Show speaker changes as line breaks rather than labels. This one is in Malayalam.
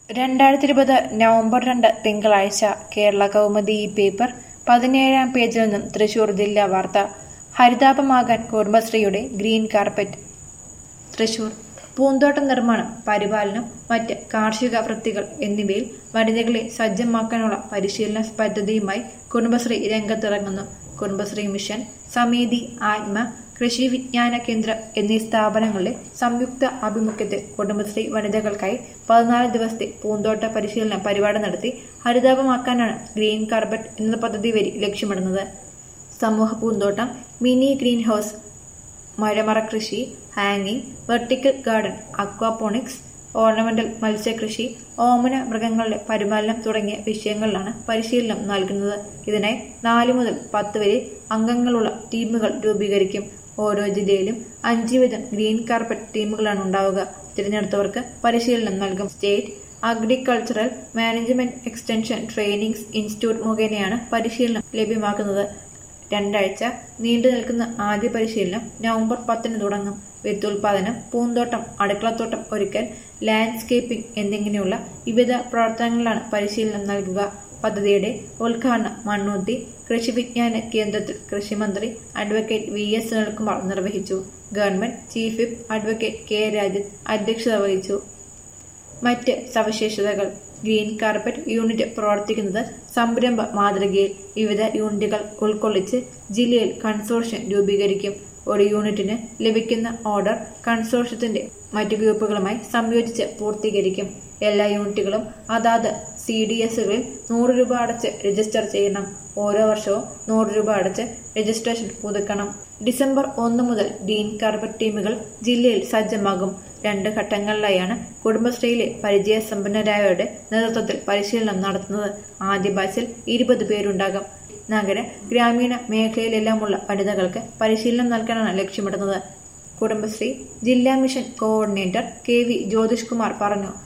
രണ്ടായിരത്തി ഇരുപത് നവംബർ രണ്ട് തിങ്കളാഴ്ച കേരള കൗമുദി ഈ പേപ്പർ പതിനേഴാം പേജിൽ നിന്നും തൃശൂർ ജില്ലാ വാർത്ത ഹരിതാപമാകാൻ കുടുംബശ്രീയുടെ ഗ്രീൻ കാർപ്പറ്റ് തൃശൂർ പൂന്തോട്ട നിർമ്മാണം പരിപാലനം മറ്റ് കാർഷിക വൃത്തികൾ എന്നിവയിൽ വനിതകളെ സജ്ജമാക്കാനുള്ള പരിശീലന പദ്ധതിയുമായി കുടുംബശ്രീ രംഗത്തിറങ്ങുന്നു കുടുംബശ്രീ മിഷൻ സമീതി ആത്മ കൃഷി വിജ്ഞാന കേന്ദ്രം എന്നീ സ്ഥാപനങ്ങളുടെ സംയുക്ത ആഭിമുഖ്യത്തിൽ കുടുംബശ്രീ വനിതകൾക്കായി പതിനാല് ദിവസത്തെ പൂന്തോട്ട പരിശീലന പരിപാടി നടത്തി ഹരിതാപമാക്കാനാണ് ഗ്രീൻ കാർപ്പറ്റ് എന്ന പദ്ധതി വഴി ലക്ഷ്യമിടുന്നത് സമൂഹ പൂന്തോട്ടം മിനി ഗ്രീൻ ഹൗസ് മഴമറ കൃഷി ഹാങ്ങിങ് വെർട്ടിക്കൽ ഗാർഡൻ അക്വാപോണിക്സ് ഓർണമെന്റൽ മത്സ്യകൃഷി ഓമന മൃഗങ്ങളുടെ പരിപാലനം തുടങ്ങിയ വിഷയങ്ങളിലാണ് പരിശീലനം നൽകുന്നത് ഇതിനായി നാല് മുതൽ പത്ത് വരെ അംഗങ്ങളുള്ള ടീമുകൾ രൂപീകരിക്കും ഓരോ ജില്ലയിലും അഞ്ച് വീതം ഗ്രീൻ കാർപ്പറ്റ് ടീമുകളാണ് ഉണ്ടാവുക തിരഞ്ഞെടുത്തവർക്ക് പരിശീലനം നൽകും state agricultural management extension trainings institute മുഖേനയാണ് പരിശീലനം ലഭ്യമാക്കുന്നത് രണ്ടാഴ്ച നീണ്ടു നിൽക്കുന്ന ആദ്യ പരിശീലനം നവംബർ പത്തിന് തുടങ്ങും വിത്തുൽപാദനം പൂന്തോട്ടം അടുക്കളത്തോട്ടം ഒരുക്കൽ ലാൻഡ്സ്കേപ്പിംഗ് എന്നിങ്ങനെയുള്ള വിവിധ പ്രവർത്തനങ്ങളിലാണ് പരിശീലനം നൽകുക പദ്ധതിയുടെ ഉദ്ഘാടനം മണ്ണൂത്തി കൃഷി വിജ്ഞാന കേന്ദ്രത്തിൽ കൃഷിമന്ത്രി അഡ്വക്കേറ്റ് വി എസ് സുനിൽകുമാർ നിർവഹിച്ചു government chief whip advocate K Rajan അധ്യക്ഷത വഹിച്ചു മറ്റ് സവിശേഷതകൾ ഗ്രീൻ കാർപ്പറ്റ് യൂണിറ്റ് പ്രവർത്തിക്കുന്നത് സംരംഭ മാതൃകയിൽ വിവിധ യൂണിറ്റുകൾ ഉൾക്കൊള്ളിച്ച് ജില്ലയിൽ കൺസോർഷ്യം രൂപീകരിക്കും ഒരു യൂണിറ്റിന് ലഭിക്കുന്ന ഓർഡർ കൺസോർഷ്യത്തിന്റെ മറ്റു ഗ്രൂപ്പുകളുമായി സംയോജിച്ച് പൂർത്തീകരിക്കും എല്ലാ യൂണിറ്റുകളും അതാത് സി ഡി എസുകളിൽ നൂറ് രൂപ അടച്ച് രജിസ്റ്റർ ചെയ്യണം ഓരോ വർഷവും നൂറ് രൂപ അടച്ച് രജിസ്ട്രേഷൻ പുതുക്കണം ഡിസംബർ ഒന്ന് മുതൽ ഗ്രീൻ കാർപ്പറ്റ് ടീമുകൾ ജില്ലയിൽ സജ്ജമാകും രണ്ട് ഘട്ടങ്ങളിലായാണ് കുടുംബശ്രീയിലെ പരിചയസമ്പന്നരായവരുടെ നേതൃത്വത്തിൽ പരിശീലനം നടത്തുന്നത് ആദ്യ ബാച്ചിൽ ഇരുപത് പേരുണ്ടാകും നഗര ഗ്രാമീണ മേഖലയിലെല്ലാമുള്ള വനിതകൾക്ക് പരിശീലനം നൽകാനാണ് ലക്ഷ്യമിടുന്നത് കുടുംബശ്രീ ജില്ലാ mission coordinator K V Jyothish Kumar പറഞ്ഞു